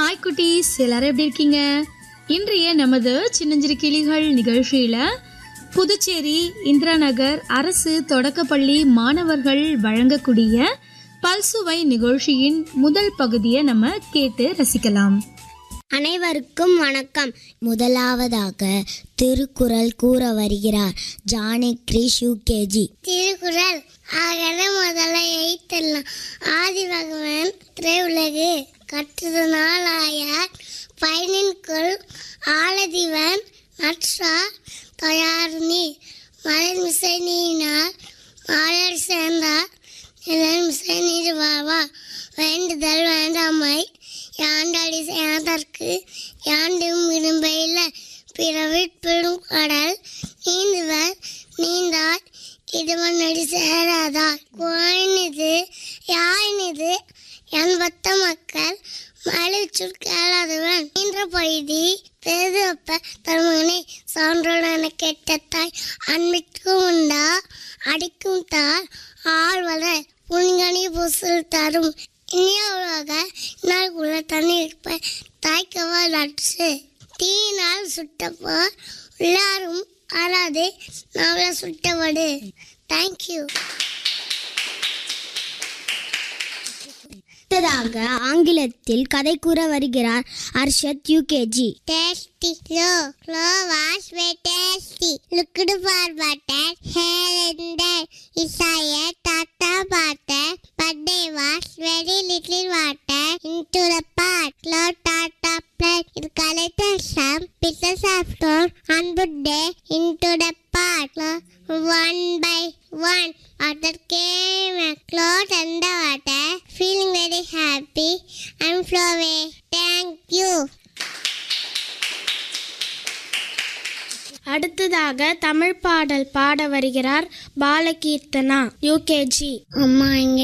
Hi குட்டீஸ் எல்லாரும் எப்படி இருக்கீங்க இன்றைய நமது சின்னஞ்சிறு கிளிகள் நிகழ்ச்சியில புதுச்சேரி இந்திரா நகர் அரசு தொடக்கப்பள்ளி மாணவர்கள் வழங்கக்கூடிய பல்சுவை நிகழ்ச்சியின் முதல் பகுதியை நம்ம கேட்டு ரசிக்கலாம் அனைவருக்கும் வணக்கம் முதலாவதாக திருக்குறள் கூற வருகிறார் ஜானி கிரிஷ் யூகேஜி திருக்குறள் ஆகன முதல எய்த்தெல்லாம் ஆதி பகவன் திரையுலகு கற்றுதனால் ஆயார் பயனின்குள் ஆலதிவன் நற்றா தயார் நீர் மலர் மிசை நீனார் மாலர் சேர்ந்தார் நிழல் மிசை நீர் வாவா வேண்டுதல் வேண்டாமை யாண்டடி சேதற்கு யாண்டும் விரும்பையில் பிறவிற்பெரும் கடல் நீந்துவர் நீந்தார் இதுவனடி சேராதார் குழனிது யாயினிது எண்பத்த மக்கள் மலிச்சொல் கேளாதவன் என்ற பொய்தி பெருதப்ப தருமகனே சான்றோடான கெட்ட தாய் அன்பிற்கும் உண்டா அடிக்கும் தார் ஆழ்வல புன்கனி புசல் தரும் இனியாவாக நாளுக்குள்ள தண்ணி இருப்ப தாய்க்கவா நட்சு தீயினால் சுட்டப்போ எல்லாரும் ஆறாது நாவல சுட்டவடு தேங்க்யூ அடுத்ததாக ஆங்கிலத்தில் கதை கூற வருகிறார் Arshad UKG tasty low low wash way tasty look good for butter hair enter இசாய tata potter batter wash very little water into the pot low tata blood இது collector some pieces after and put day into the pot one by one. Water came a cloud and the water. Feeling very happy and flow away. Thank you. அடுத்ததாக தமிழ் பாடல் பாட வருகிறார் பாலகீர்த்தனா UKG அம்மா இங்க